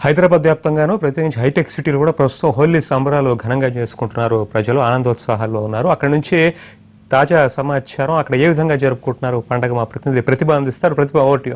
హైదరాబాద్ వ్యాప్తంగాను ప్రత్యేకించి హైటెక్ సిటీలో కూడా ప్రస్తుతం హోలీ సంబరాలు ఘనంగా చేసుకుంటున్నారు ప్రజలు ఆనందోత్సాహాల్లో ఉన్నారు అక్కడ నుంచి తాజా సమాచారం అక్కడ ఏ విధంగా జరుపుకుంటున్నారు పండగ మా ప్రతినిధి ప్రతిభ అందిస్తారు ప్రతిభ ఓటియో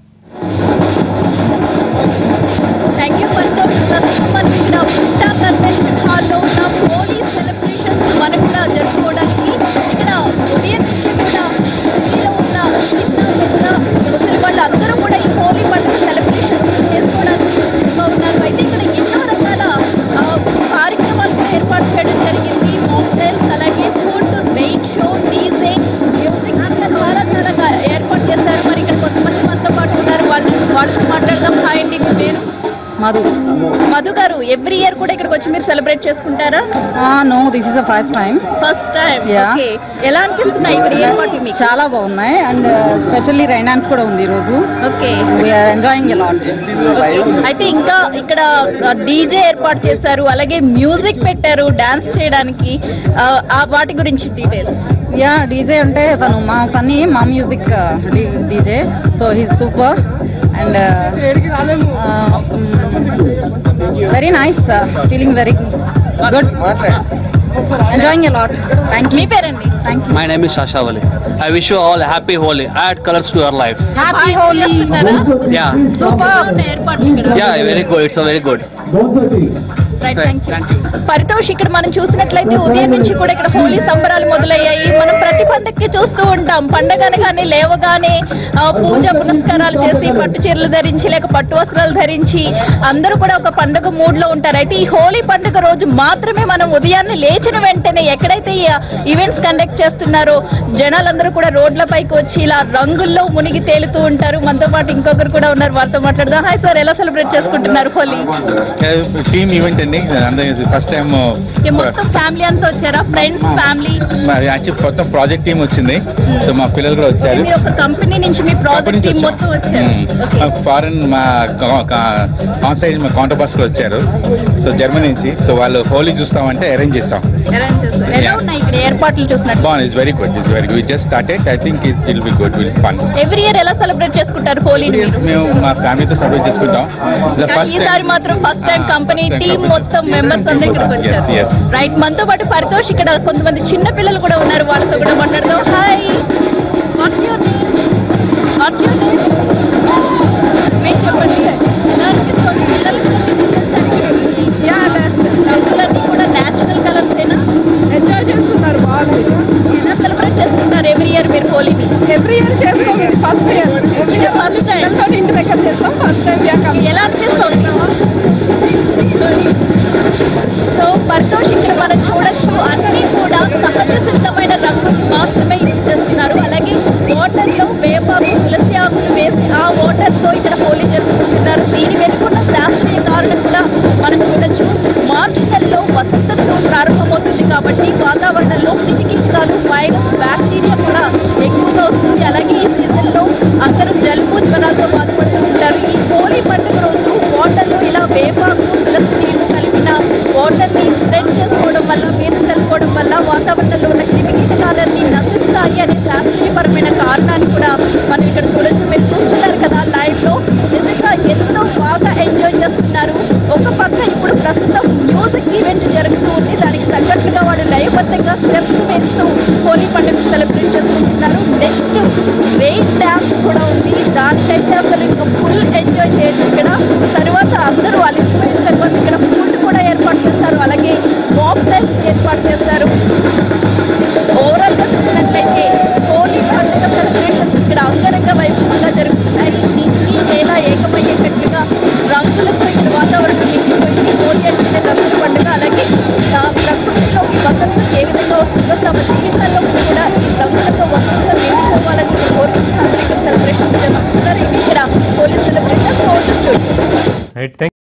థ్యాంక్ యూ సంతోష్ ప్రస్తుతం మనం ఇక్కడ పుట్టా కన్వెన్షన్ హాల్లో ఉన్న హోలీ సెలబ్రేషన్స్ మనం కూడా జరుపుకోవడానికి ఇక్కడ ఉదయం నుంచి కూడా సిటీలో ఉన్న చిన్న పెద్ద ముసలి వాళ్ళు అందరూ కూడా ఈ హోలీ పండుగ సెలబ్రేషన్స్ చేసుకోవడానికి సిద్ధంగా ఉన్నారు అయితే ఇక్కడ ఎన్నో రకాల ఆ, కార్యక్రమాలు కూడా ఏర్పాటు చేయడం జరిగింది మాక్టైల్స్ అలాగే food night show DJ music ఇంకా చాలా చాలా గా- ఏర్పాటు చేశారు మరి ఇక్కడ కొంతమంది మనతో పాటు ఉన్నారు వాళ్ళు వాళ్ళతో మాట్లాడదాం హాయ్ అండి మీ పేరు మధు మధు గారు ఎవ్రీ ఇయర్ కూడా ఇక్కడికి వచ్చి మీరు సెలబ్రేట్ చేసుకుంటారా no this is a first time first time Yeah. Okay ఎలా అనిపిస్తున్నాయి ఇక్కడ ఏర్పాట్లు మీకు చాలా బాగున్నాయి అండ్ స్పెషల్లీ రైనాన్స్ కూడా ఉంది ఈరోజు okay we are enjoying a lot అయితే ఇంకా ఇక్కడ డీజే ఏర్పాటు చేశారు అలాగే మ్యూజిక్ పెట్టారు డాన్స్ చేయడానికి ఆ, ఆ వాటి గురించి డీటెయిల్స్ యా డీజే అంటే తను మా సన్నీ మా music DJ so he's super and very nice feeling very good enjoying a lot thank మీ యూ పేరండి thank you My name is Shasha Wali. I wish you all a happy Holi. Add colors to your life. Happy Holi Yeah. Super ఏర్పాట్లు ఇక్కడ Yeah, very good. It's a very good. Right Right, thank thank you you. Paritosh ఇక్కడ మనం చూసినట్లయితే ఉదయం నుంచి కూడా ఇక్కడ హోలీ సంబరాలు మొదలయ్యాయి మనం ప్రతి పండగకి చూస్తూ ఉంటాం పండగ అనగానే లేవగానే ఆ, పూజ పునస్కారాలు చేసి పట్టు చీరలు ధరించి లేక పట్టు వస్త్రాలు ధరించి అందరూ కూడా ఒక పండుగ మూడ్ లో ఉంటారు అయితే ఈ హోలీ పండుగ రోజు మాత్రమే మనం ఉదయాన్నే లేచిన వెంటనే ఎక్కడైతే ఈ ఈవెంట్స్ కండక్ట్ చేస్తున్నారో జనాలందరూ కూడా రోడ్లపైకి వచ్చి ఇలా రంగుల్లో మునిగి తేలుతూ ఉంటారు మనతో పాటు ఇంకొకరు కూడా ఉన్నారు వారితో మాట్లాడదాం హాయ్ సార్ ఎలా సెలబ్రేట్ చేసుకుంటున్నారు హోలీ టీమ్ ఈవెంట్ అండి అందరూ ఫస్ట్ టైం ఓకే, మొత్తం ఫ్యామిలీ అంతా వచ్చారా ఫ్రెండ్స్ ఫ్యామిలీ యాక్చువల్ మొత్తం ప్రాజెక్ట్ టీం వచ్చింది సో మా పిల్లలు కూడా వచ్చారు మీరు ఒక కంపెనీ నుంచి మీ ప్రాజెక్ట్ టీం మొత్తం వచ్చారు ఓకే. ఫారెన్ మా ఆన్ సైడ్ మా కౌంటర్ పార్ట్స్ కూడా వచ్చారు సో జర్మనీ నుంచి సో వాళ్ళు హోలీ చూస్తామంటే అరేంజ్ చేస్తాం Arrange చేస్తారు. ఎలా Yeah. ఉన్నాయి ఇక్కడ ఏర్పాట్లు చూసినట్టు బాగుంది it's very good it's very good just started I think it's will be good will fun every year ఎలా సెలబ్రేట్ చేసుకుంటారు హోలీని మీరు మేము మా ఫ్యామిలీతో సెలబ్రేట్ చేసుకుంటాం The కానీ first time- ఈసారి మాత్రం first time company First time team company. మొత్తం మెంబర్స్ అందరూ ఇక్కడికి Yes, వచ్చారు yes. రైట్ మనతో పాటు పరితోష్ ఇక్కడ కొంతమంది చిన్న పిల్లలు కూడా ఉన్నారు వాళ్ళతో కూడా మాట్లాడదాం hi what's your name what's your name మీరు చెప్పండి ఎలా అనిపిస్తుంది పిల్లలకి రంగులన్నీ కూడా న్యాచురల్ కలర్స్ ఏనా ఎంజాయ్ చేస్తున్నారు బాగుంది ఎలా సెలబ్రేట్ చేసుకుంటారు ఎవ్రీ ఇయర్ మీరు హోలీని ఎవ్రీ ఇయర్ చేసుకోం ఇది ఫస్ట్ ఇయర్ ఇది first time. పిల్లలతో ఇంటి దగ్గర చేస్తాం ఫస్ట్ టైం ఎలా అనిపిస్తుంది సో పరితోష్ ఇక్కడ మనం చూడొచ్చు అన్ని కూడా సహజ సిద్ధమైన రంగులు మాత్రమే యూజ్ చేస్తున్నారు అలాగే వాటర్ లో వేపాకు తులసి ఆకులు వేసి ఆ వాటర్ తో ఇక్కడ హోలీ జరుపుకుంటున్నారు దీని వెనుకున్న శాస్త్రీయ కారణం కూడా మనం చూడొచ్చు మార్చి నెలలో వసంత ఋతువు ప్రారంభమవుతుంది కాబట్టి వాతావరణంలో క్రిమికీటకాలు వైరస్ బ్యాక్టీరియా కూడా ఎక్కువగా వస్తుంది అలాగే ఈ సీజన్లో అందరూ జలుబు జ్వరాలతో బాధపడుతూ ఉంటారు ఈ హోలీ పండుగ రోజు వాటర్లో ఇలా వేపాకు తులసి నీళ్లు కలిపిన వాటర్ని స్ప్రెడ్ చేసుకోవడం వల్ల మీద చల్లుకోవడం వల్ల వాతావరణంలో ఉన్న క్రిమికీటకాలన్నీ నశిస్తాయి అనే శాస్త్రీయపరమైన కారణాన్ని కూడా మనం ఇక్కడ చూడొచ్చు మీరు చూస్తున్నారు కదా లైవ్ లో నిజంగా ఎంతో బాగా ఎంజాయ్ చేస్తున్నారు ఒక పక్క ఇప్పుడు ప్రస్తుతం మ్యూజిక్ ఈవెంట్ జరుగుతూ ఉంది దానికి తగ్గట్టుగా వాళ్ళు లయబద్ధంగా స్టెప్స్ వేస్తూ హోలీ పండుగ సెలబ్రేట్ చేసుకుంటున్నారు నెక్స్ట్ రెయిన్ డ్యాన్స్ కూడా ఉంది దానికైతే అసలు ఇంకా ఫుల్ ఎంజాయ్ చేయొచ్చు ఇక్కడ తర్వాత అందరూ అలిసిపోయిన తర్వాత ఇక్కడ ఫుడ్ కూడా ఏర్పాటు చేస్తారు అలాగే మాక్టైల్స్ ఏర్పాటు చేస్తారు ఓవరాల్ గా చూసినట్లయితే హోలీ పండుగ సెలబ్రేషన్స్ ఇక్కడ అంగరంగ వైభవంగా జరుగుతున్నాయి నింగి నేల ఏకమయ్యేటట్టుగా రంగులతో ఇక్కడ వాతావరణం నిండిపోయింది హోలీ అంటే రంగుల పండుగ అలాగే ఆ ప్రకృతిలోకి వసంతం ఏ విధంగా వస్తుందో తమ జీవితాల్లో కూడా ఈ రంగులతో వసంతం నిండిపోవాలని కోరుకుంటున్నారు ఇక్కడ సెలబ్రేషన్స్ చేసుకుంటున్నారు ఇవి ఇక్కడ Holi celebrations old studio right thank